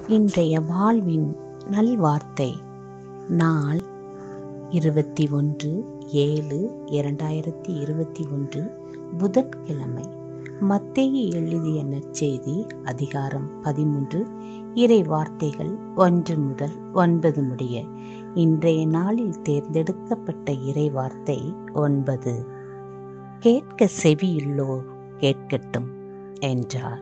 இன்றைய வாழ்வின் நல்வார்த்தை நாள் இருபத்தி ஒன்று ஏழு இரண்டாயிரத்தி இருபத்தி ஒன்று புதன்கிழமை மத்தேயு எழுதிய நற்செய்தி அதிகாரம் பதிமூன்று இறை வார்த்தைகள் ஒன்று முதல் ஒன்பது முடிய இன்றைய நாளில் தேர்ந்தெடுக்கப்பட்ட இறை வார்த்தை ஒன்பது கேட்க செவியுள்ளோர் கேட்கட்டும் என்றார்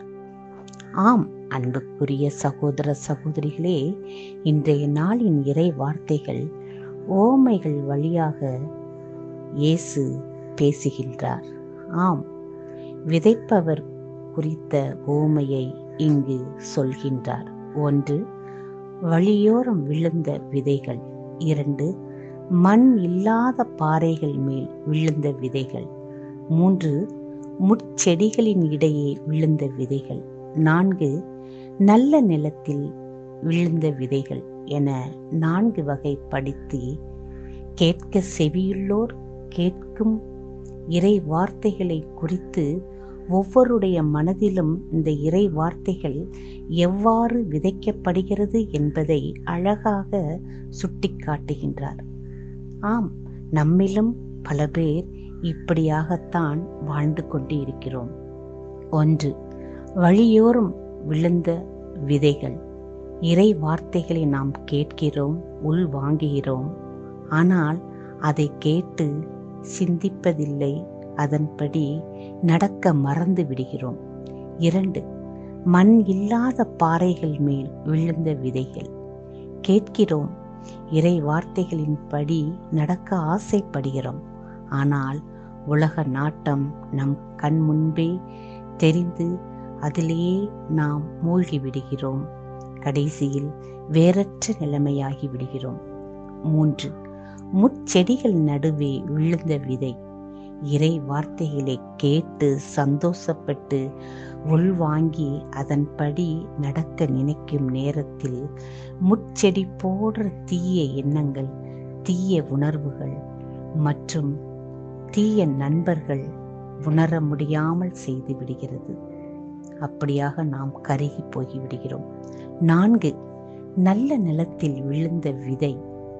ஆம் அன்புக்குரிய சகோதர சகோதரிகளே இன்றைய நாளின் இறை வார்த்தைகள் ஓமைகள் வழியாக இயேசு பேசுகின்றார் ஆம் விதைப்பவர் குறித்த ஓமையை இங்கு சொல்கின்றார் ஒன்று வழியோரம் விழுந்த விதைகள் இரண்டு மண் இல்லாத பாறைகள் மேல் விழுந்த விதைகள் மூன்று முட்செடிகளின் இடையே விழுந்த விதைகள் நான்கு நல்ல நிலத்தில் விழுந்த விதைகள் என நான்கு வகை படித்து கேட்க செவியுள்ளோர் கேட்கும் இறை வார்த்தைகளை குறித்து ஒவ்வொருடைய மனதிலும் இந்த இறை வார்த்தைகள் எவ்வாறு விதைக்கப்படுகிறது என்பதை அழகாக சுட்டிக்காட்டுகின்றார் ஆம் நம்மிலும் பல பேர் இப்படியாகத்தான் வாழ்ந்து கொண்டு இருக்கிறோம் ஒன்று வழியோரம் விழுந்த விதைகள் இறை வார்த்தைகளை நாம் கேட்கிறோம் உள் வாங்குகிறோம் ஆனால் அதை கேட்டு சிந்திப்பதில்லை அதன்படி நடக்க மறந்து விடுகிறோம் இரண்டு மண் இல்லாத பாறைகள் மேல் விழுந்த விதைகள் கேட்கிறோம் இறை வார்த்தைகளின்படி நடக்க ஆசைப்படுகிறோம் ஆனால் உலக நாட்டம் நம் கண் முன்பே தெரிந்து அதிலேயே நாம் மூழ்கி விடுகிறோம் கடைசியில் வேறற்ற நிலைமையாகி விடுகிறோம் மூன்று முட்செடிகள் நடுவே விழுந்த விதை இறை வார்த்தைகளை கேட்டு சந்தோஷப்பட்டு உள்வாங்கி அதன்படி நடக்க நினைக்கும் நேரத்தில் முட்செடி போன்ற தீய எண்ணங்கள் தீய உணர்வுகள் மற்றும் தீய நண்பர்கள் உணர முடியாமல் செய்து விடுகிறது அப்படியாக நாம் கருகி போய்விடுகிறோம் நான்கு நல்ல நிலத்தில் விழுந்த விதை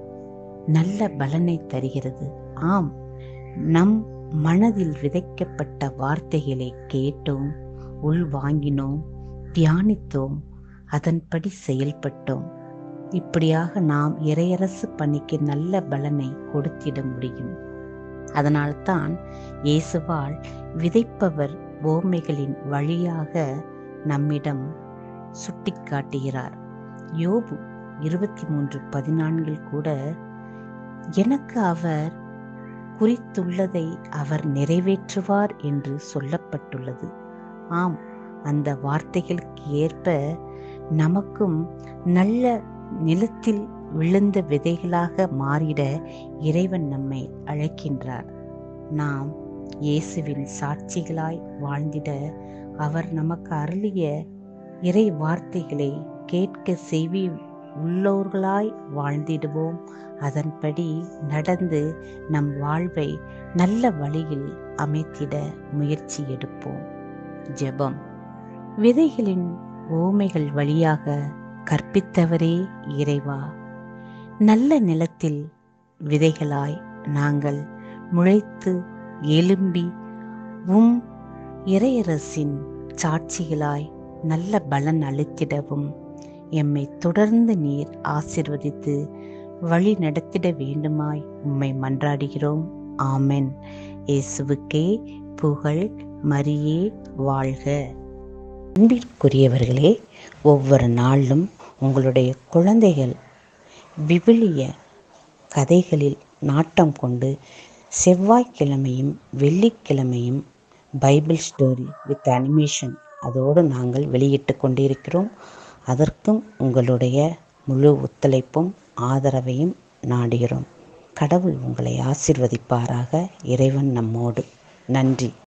நல்ல பலனை தருகிறது ஆம் நம் மனதில் விதைக்கப்பட்ட வார்த்தைகளை கேட்டோம் உள்வாங்கினோம் தியானித்தோம் அதன்படி செயல்பட்டோம் இப்படியாக நாம் இறையரசு பணிக்கு நல்ல பலனை கொடுத்திட முடியும் அதனால்தான் இயேசுவால் விதைப்பவர் ஓமைகளின் வழியாக நம்மிடம் சுட்டிக்காட்டுகிறார் யோபு இருபத்தி மூன்று பதினான்கில் கூட எனக்கு அவர் குறித்துள்ளதை அவர் நிறைவேற்றுவார் என்று சொல்லப்பட்டுள்ளது ஆம் அந்த வார்த்தைகளுக்கு ஏற்ப நமக்கும் நல்ல நிலத்தில் விழுந்த விதைகளாக மாறிட இறைவன் நம்மை அழைக்கின்றார் நாம் இயேசுவின் சாட்சிகளாய் வாழ்ந்திட அவர் நமக்கு அருளிய இறை வார்த்தைகளை கேட்க செவி உள்ளோர்களாய் வாழ்ந்திடுவோம் அதன்படி நடந்து நம் வாழ்வை நல்ல வழியில் அமைத்திட முயற்சி எடுப்போம் ஜெபம் விதைகளின் ஓமைகள் வழியாக கற்பித்தவரே இறைவா நல்ல நிலத்தில் விதைகளாய் நாங்கள் முளைத்து எழும்பி உம் இறையரசின் சாட்சிகளாய் நல்ல பலன் அளித்திடவும் எம்மை தொடர்ந்து நீர் ஆசிர்வதித்து வழி நடத்திட வேண்டுமாய் உம்மை மன்றாடுகிறோம் ஆமென் இயேசுவுக்கே புகழ் மரியே வாழ்க அன்பிற்குரியவர்களே ஒவ்வொரு நாளும் உங்களுடைய குழந்தைகள் விவிலிய கதைகளில் நாட்டம் கொண்டு செவ்வாய்க்கிழமையும் வெள்ளிக்கிழமையும் பைபிள் ஸ்டோரி வித் அனிமேஷன் அதோடு நாங்கள் வெளியிட்டு கொண்டிருக்கிறோம் அதற்கும் உங்களுடைய முழு ஒத்துழைப்பும் ஆதரவையும் நாடுகிறோம் கடவுள் உங்களை ஆசிர்வதிப்பாராக இறைவன் நம்மோடு நன்றி